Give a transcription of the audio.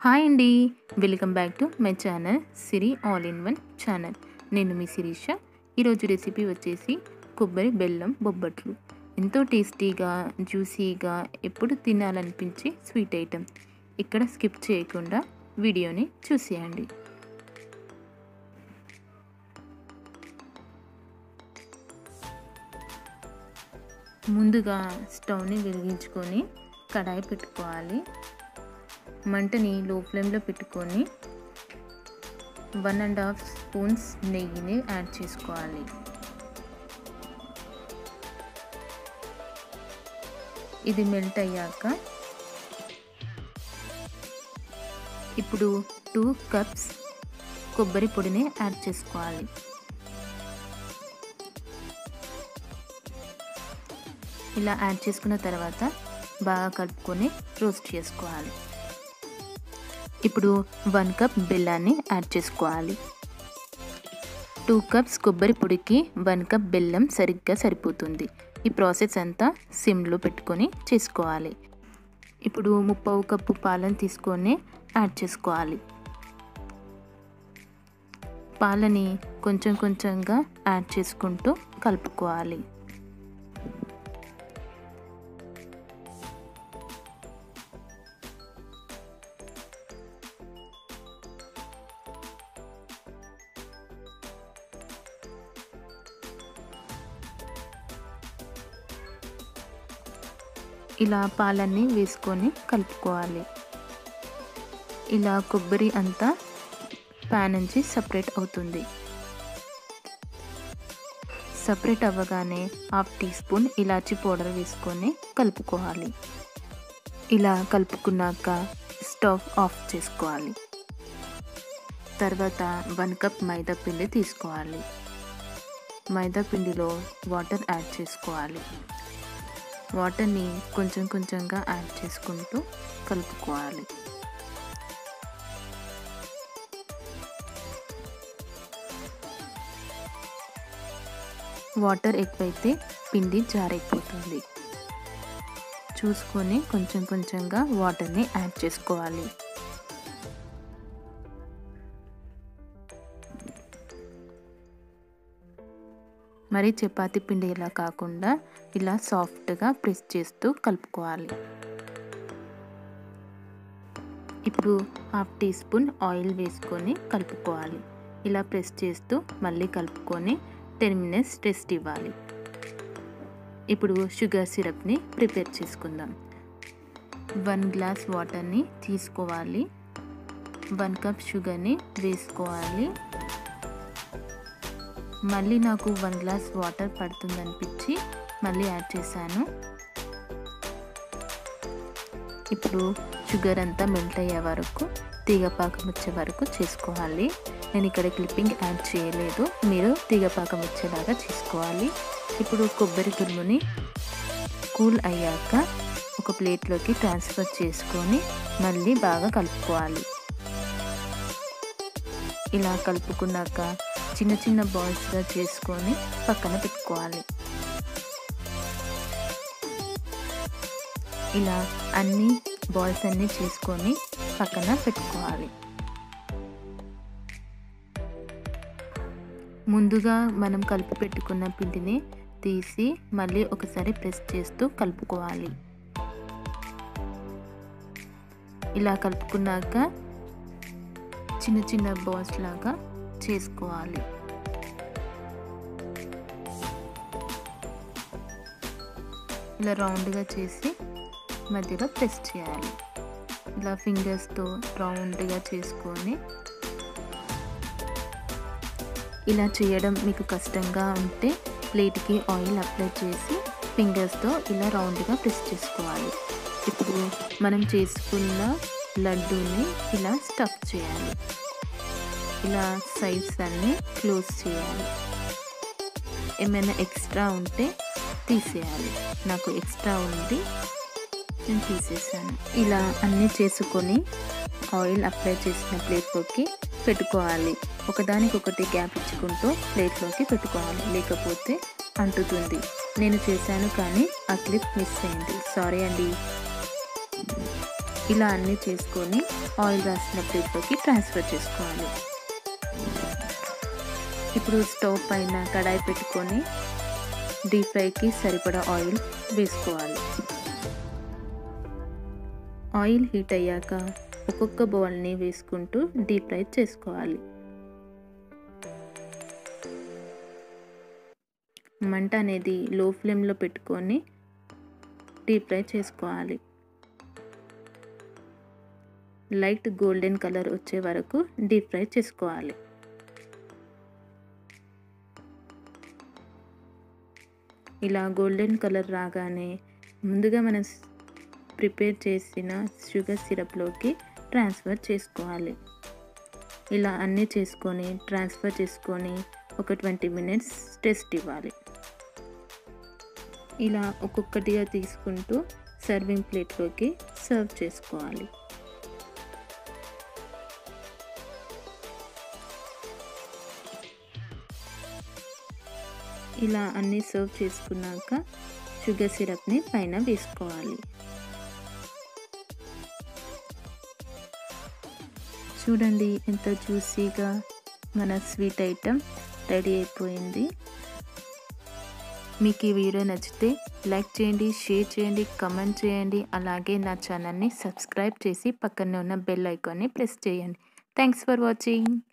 hi అండి welcome back to my channel Siri all in one channel నేను మీ శిరీష ఈరోజు రెసిపీ వచ్చేసి కొబ్బరి బెల్లం బొబ్బట్లు ఎంతో టేస్టీగా జ్యూసీగా ఎప్పుడు తినాలనిపించే స్వీట్ ఐటెం ఇక్కడ స్కిప్ చేయకుండా వీడియోని చూసేయండి ముందుగా స్టవ్ని వెలిగించుకొని కడాయి పెట్టుకోవాలి మంటని లో ఫ్లేమ్లో పెట్టుకొని వన్ అండ్ హాఫ్ స్పూన్స్ నెయ్యిని యాడ్ చేసుకోవాలి ఇది మెల్ట్ అయ్యాక ఇప్పుడు టూ కప్స్ కొబ్బరి పొడిని యాడ్ చేసుకోవాలి ఇలా యాడ్ చేసుకున్న తర్వాత బాగా కలుపుకొని రోస్ట్ చేసుకోవాలి ఇప్పుడు వన్ కప్ బెల్లాన్ని యాడ్ చేసుకోవాలి టూ కప్స్ కొబ్బరి పొడికి వన్ కప్ బెల్లం సరిగ్గా సరిపోతుంది ఈ ప్రాసెస్ అంతా సిమ్లో పెట్టుకొని చేసుకోవాలి ఇప్పుడు ముప్పావు కప్పు పాలను తీసుకొని యాడ్ చేసుకోవాలి పాలని కొంచెం కొంచెంగా యాడ్ చేసుకుంటూ కలుపుకోవాలి ఇలా పాలన్నీ వేసుకొని కలుపుకోవాలి ఇలా కొబ్బరి అంతా ప్యాన్ నుంచి సపరేట్ అవుతుంది సపరేట్ అవ్వగానే హాఫ్ టీ స్పూన్ ఇలాచీ పౌడర్ వేసుకొని కలుపుకోవాలి ఇలా కలుపుకున్నాక స్టవ్ ఆఫ్ చేసుకోవాలి తర్వాత వన్ కప్ మైదా పిండి తీసుకోవాలి మైదా పిండిలో వాటర్ యాడ్ చేసుకోవాలి వాటర్ని కొంచెం కొంచెంగా యాడ్ చేసుకుంటూ కలుపుకోవాలి వాటర్ ఎక్కువైతే పిండి జారైపోతుంది చూసుకొని కొంచెం కొంచెంగా వాటర్ని యాడ్ చేసుకోవాలి మరి చపాతి పిండి ఇలా కాకుండా ఇలా సాఫ్ట్గా ప్రెస్ చేస్తూ కలుపుకోవాలి ఇప్పుడు హాఫ్ టీ స్పూన్ ఆయిల్ వేసుకొని కలుపుకోవాలి ఇలా ప్రెస్ చేస్తూ మళ్ళీ కలుపుకొని టెన్ మినిట్స్ రెస్ట్ ఇవ్వాలి ఇప్పుడు షుగర్ సిరప్ని ప్రిపేర్ చేసుకుందాం వన్ గ్లాస్ వాటర్ని తీసుకోవాలి వన్ కప్ షుగర్ని వేసుకోవాలి మళ్ళీ నాకు వన్ గ్లాస్ వాటర్ పడుతుంది అనిపించి మళ్ళీ యాడ్ చేశాను ఇప్పుడు షుగర్ అంతా మెల్ట్ అయ్యే వరకు తీగపాకం వచ్చే వరకు చేసుకోవాలి నేను ఇక్కడ క్లిప్పింగ్ యాడ్ చేయలేదు మీరు తీగపాకం వచ్చేలాగా చేసుకోవాలి ఇప్పుడు కొబ్బరి తురుముని కూల్ అయ్యాక ఒక ప్లేట్లోకి ట్రాన్స్ఫర్ చేసుకొని మళ్ళీ బాగా కలుపుకోవాలి ఇలా కలుపుకున్నాక చిన్న చిన్న బాల్స్గా చేసుకొని పక్కన పెట్టుకోవాలి ఇలా అన్ని బాల్స్ అన్నీ చేసుకొని పక్కన పెట్టుకోవాలి ముందుగా మనం కలిపి పెట్టుకున్న పిండిని తీసి మళ్ళీ ఒకసారి ప్రెస్ చేస్తూ కలుపుకోవాలి ఇలా కలుపుకున్నాక చిన్న చిన్న బాల్స్ లాగా చేసుకోవాలి ఇలా రౌండ్గా చేసి మధ్యలో ప్రెస్ చేయాలి ఇలా ఫింగర్స్తో రౌండ్గా చేసుకొని ఇలా చేయడం మీకు కష్టంగా ఉంటే ప్లేట్కి ఆయిల్ అప్లై చేసి ఫింగర్స్తో ఇలా రౌండ్గా ప్రెస్ చేసుకోవాలి ఇప్పుడు మనం చేసుకున్న లడ్డూని ఇలా స్టఫ్ చేయాలి ఇలా సైడ్స్ అన్నీ క్లోజ్ చేయాలి ఏమైనా ఎక్స్ట్రా ఉంటే తీసేయాలి నాకు ఎక్స్ట్రా ఉంది నేను తీసేసాను ఇలా అన్నీ చేసుకొని ఆయిల్ అప్లై చేసిన ప్లేట్లోకి పెట్టుకోవాలి ఒకదానికొకటి గ్యాప్ ఇచ్చుకుంటూ ప్లేట్లోకి పెట్టుకోవాలి లేకపోతే అంటుతుంది నేను చేశాను కానీ ఆ క్లిప్ మిస్ అయింది సారీ అండి ఇలా అన్నీ చేసుకొని ఆయిల్ రాసిన ప్లేట్లోకి ట్రాన్స్ఫర్ చేసుకోవాలి ఇప్పుడు స్టవ్ పైన కడాయి పెట్టుకొని డీప్ ఫ్రైకి సరిపడా ఆయిల్ వేసుకోవాలి ఆయిల్ హీట్ అయ్యాక ఒక్కొక్క బౌల్ని వేసుకుంటూ డీప్ ఫ్రై చేసుకోవాలి మంట అనేది లో ఫ్లేమ్లో పెట్టుకొని డీప్ ఫ్రై చేసుకోవాలి లైట్ గోల్డెన్ కలర్ వచ్చే వరకు డీప్ ఫ్రై చేసుకోవాలి ఇలా గోల్డెన్ కలర్ రాగానే ముందుగా మనం ప్రిపేర్ చేసిన షుగర్ సిరప్లోకి ట్రాన్స్ఫర్ చేసుకోవాలి ఇలా అన్నీ చేసుకొని ట్రాన్స్ఫర్ చేసుకొని ఒక ట్వంటీ మినిట్స్ టెస్ట్ ఇవ్వాలి ఇలా ఒక్కొక్కటిగా తీసుకుంటూ సర్వింగ్ ప్లేట్లోకి సర్వ్ చేసుకోవాలి ఇలా అన్నీ సర్వ్ చేసుకున్నాక షుగర్ సిరప్ని పైన వేసుకోవాలి చూడండి ఎంత జ్యూసీగా మన స్వీట్ ఐటెం రెడీ అయిపోయింది మీకు ఈ వీడియో నచ్చితే లైక్ చేయండి షేర్ చేయండి కమెంట్ చేయండి అలాగే నా ఛానల్ని సబ్స్క్రైబ్ చేసి పక్కనే ఉన్న బెల్ ఐకాన్ని ప్రెస్ చేయండి థ్యాంక్స్ ఫర్ వాచింగ్